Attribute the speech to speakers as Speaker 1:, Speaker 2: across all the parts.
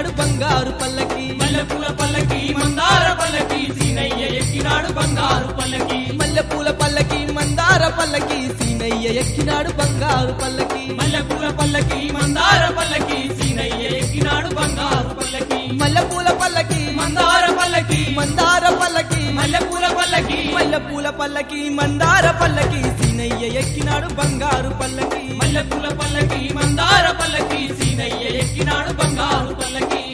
Speaker 1: ఎక్కినాడు బంగారు పల్లకి
Speaker 2: మల్లెపూల పల్లకి మందార పల్లకి సీనయ్య ఎక్కినాడు బంగారు పల్లకి
Speaker 1: మల్లెపూల పల్లకి మందార పల్లకి సీనయ్య ఎక్కినాడు బంగారు పల్లకి
Speaker 2: మల్లెపూల పల్లకి మందార పల్లకి సీనయ్య ఎక్కినాడు బంగారు పల్లకి
Speaker 1: మల్లెపూల పల్లకి
Speaker 2: మందార పల్లకి
Speaker 1: మందార పల్లకి
Speaker 2: మల్లెపూల పల్లకి
Speaker 1: మల్లెపూల పల్లకి మందార పల్లకి సీనయ్య ఎక్కినాడు బంగారు పల్లకి
Speaker 2: మల్లెపూల పల్లకి మందార పల్లకి సీనయ్య ఎక్కినాడు బంగారు పల్లకి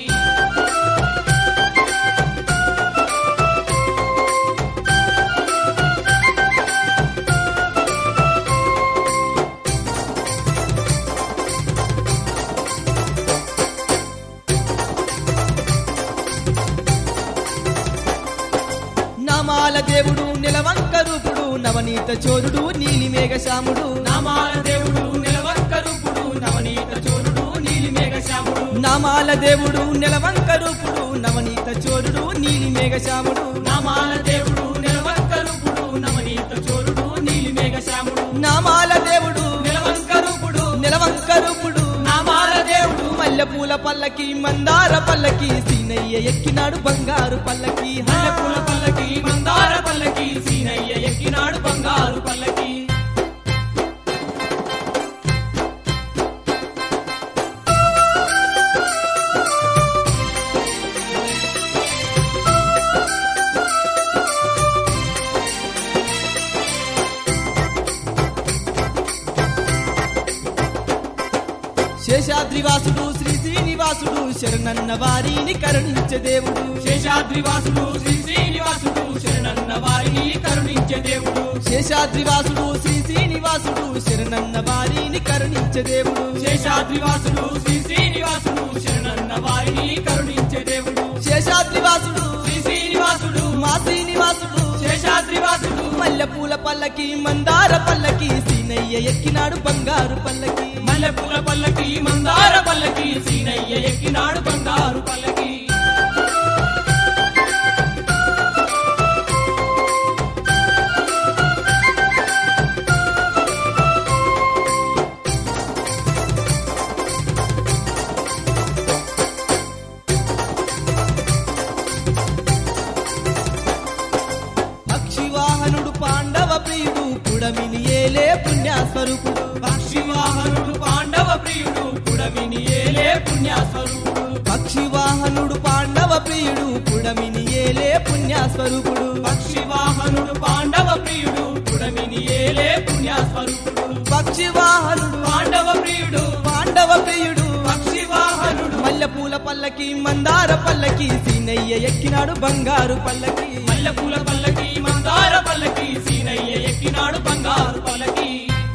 Speaker 1: నామాల దేవుడు నిలవంక రూపుడు నవనీత చోరుడు నీలి మేఘశ్యాముడు
Speaker 2: నామాల దేవుడు నిలవంక రూపుడు నవనీత చోరుడు నీలి మేఘశ్యాముడు
Speaker 1: నామాల దేవుడు నిలవంక రూపుడు నవనీత చోరుడు నీలి మేఘశ్యాముడు
Speaker 2: నామాల దేవుడు నిలవంక రూపుడు నవనీత చోరుడు నీలి మేఘశ్యాముడు
Speaker 1: నామాల దేవుడు
Speaker 2: నిలవంక రూపుడు
Speaker 1: నిలవంక రూపుడు
Speaker 2: నామాల దేవుడు
Speaker 1: మల్లెపూల పల్లకి మందార పల్లకి సీనయ్య ఎక్కినాడు బంగారు పల్లకి
Speaker 2: మల్లెపూల పల్లకి మందార పల్లకి సీనయ్య ఎక్కినాడు బంగారు పల్లకి
Speaker 1: శేషాద్రివాసుడు శ్రీ శ్రీనివాసుడు శరణన్న వారిని కరుణించే దేవుడు
Speaker 2: శేషాద్రివాసుడు శ్రీ శ్రీనివాసుడు శరణన్న వారిని కరుణించే దేవుడు
Speaker 1: శేషాద్రివాసుడు శ్రీ శ్రీనివాసుడు శరణన్న వారిని కరుణించే దేవుడు
Speaker 2: శేషాద్రివాసుడు శ్రీ శ్రీనివాసుడు శరణన్న వారిని కరుణించే దేవుడు
Speaker 1: శేషాద్రివాసుడు
Speaker 2: శ్రీ శ్రీనివాసుడు
Speaker 1: మా శ్రీనివాసుడు
Speaker 2: శేషాద్రివాసుడు
Speaker 1: మల్లెపూల పల్లకి మందార పల్లకి సీనయ్య ఎక్కినాడు బంగారు పల్లకి
Speaker 2: మల్లెపూల పల్లకి మందార పల్లకి సీనయ్య ఎక్కినాడు బంగారు పల్లకి
Speaker 1: పక్షివాహనుడు పాండవ ప్రియుడు పుడమిని ఏలే పుణ్యస్వరూపుడు
Speaker 2: పక్షివాహనుడు పాండవ ప్రియుడు పుడమిని ఏలే పుణ్యస్వరూపుడు
Speaker 1: పక్షివాహనుడు పాండవ ప్రియుడు పుడమిని ఏలే పుణ్యస్వరూపుడు
Speaker 2: పక్షివాహనుడు పాండవ ప్రియుడు పుడమిని ఏలే పుణ్యస్వరూపుడు
Speaker 1: పక్షివాహనుడు
Speaker 2: పాండవ ప్రియుడు
Speaker 1: పాండవ ప్రియుడు
Speaker 2: పక్షివాహనుడు
Speaker 1: మల్లెపూల పల్లకి మందార పల్లకి సీనయ్య ఎక్కినాడు బంగారు పల్లకి
Speaker 2: మల్లెపూల పల్లకి మందార పల్లకి సీనయ్య ఎక్కినాడు బంగారు పల్లకి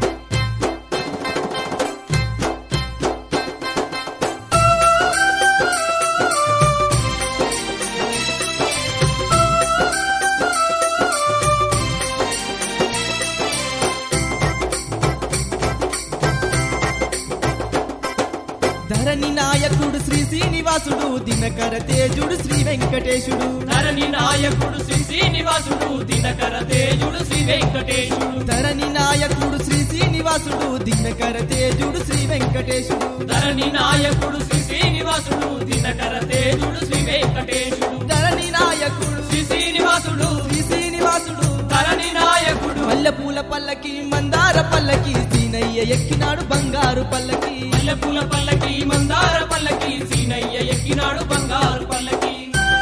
Speaker 1: ధరణి నాయకుడు శ్రీ శ్రీనివాసుడు దినకర తేజుడు శ్రీ వెంకటేశుడు
Speaker 2: ధరణి నాయకుడు శ్రీ శ్రీనివాసుడు దినకర తేజుడు శ్రీ వెంకటేశుడు
Speaker 1: ధరణి నాయకుడు శ్రీ శ్రీనివాసుడు దినకర తేజుడు శ్రీ వెంకటేశుడు
Speaker 2: ధరణి నాయకుడు శ్రీ శ్రీనివాసుడు దినకర తేజుడు శ్రీ వెంకటేశుడు
Speaker 1: ధరణి నాయకుడు
Speaker 2: శ్రీ శ్రీనివాసుడు
Speaker 1: శ్రీ శ్రీనివాసుడు
Speaker 2: ధరణి నాయకుడు
Speaker 1: మల్లెపూల పల్లకి మందార పల్లకి సీనయ్య ఎక్కినాడు బంగారు పల్లకి
Speaker 2: మల్లెపూల పల్లకి మందార పల్లకి సీనయ్య ఎక్కినాడు బంగారు పల్లకి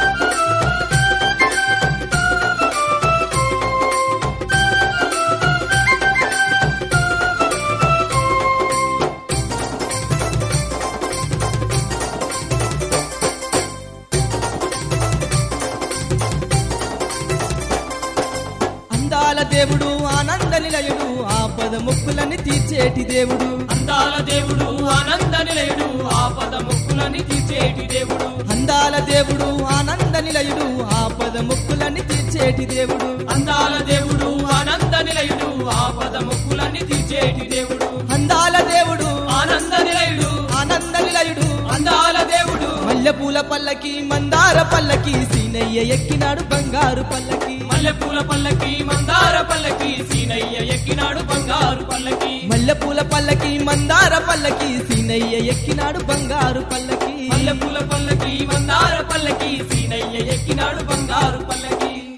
Speaker 1: అందాల దేవుడు ఆనంద నిలయుడు ఆపద మొక్కులని తీర్చేటి దేవుడు
Speaker 2: అందాల దేవుడు ఆనంద నిలయుడు ఆపద మొక్కులని తీర్చేటి దేవుడు
Speaker 1: అందాల దేవుడు ఆనంద నిలయుడు ఆపద మొక్కులని తీర్చేటి దేవుడు
Speaker 2: అందాల దేవుడు ఆనంద నిలయుడు ఆపద మొక్కులని తీర్చేటి దేవుడు
Speaker 1: అందాల దేవుడు
Speaker 2: ఆనంద నిలయుడు
Speaker 1: ఆనంద నిలయుడు
Speaker 2: అందాల దేవుడు
Speaker 1: మల్లెపూల పల్లకి మందార పల్లకి సీనయ్య ఎక్కినాడు బంగారు పల్లకి
Speaker 2: మల్లెపూల పల్లకి మందార పల్లకి సీనయ్య ఎక్కినాడు బంగారు పల్లకి
Speaker 1: మల్లెపూల పల్లకి మందార పల్లకి సీనయ్య ఎక్కినాడు బంగారు పల్లకి
Speaker 2: మల్లెపూల పల్లకి మందార పల్లకి సీనయ్య ఎక్కినాడు బంగారు పల్లకి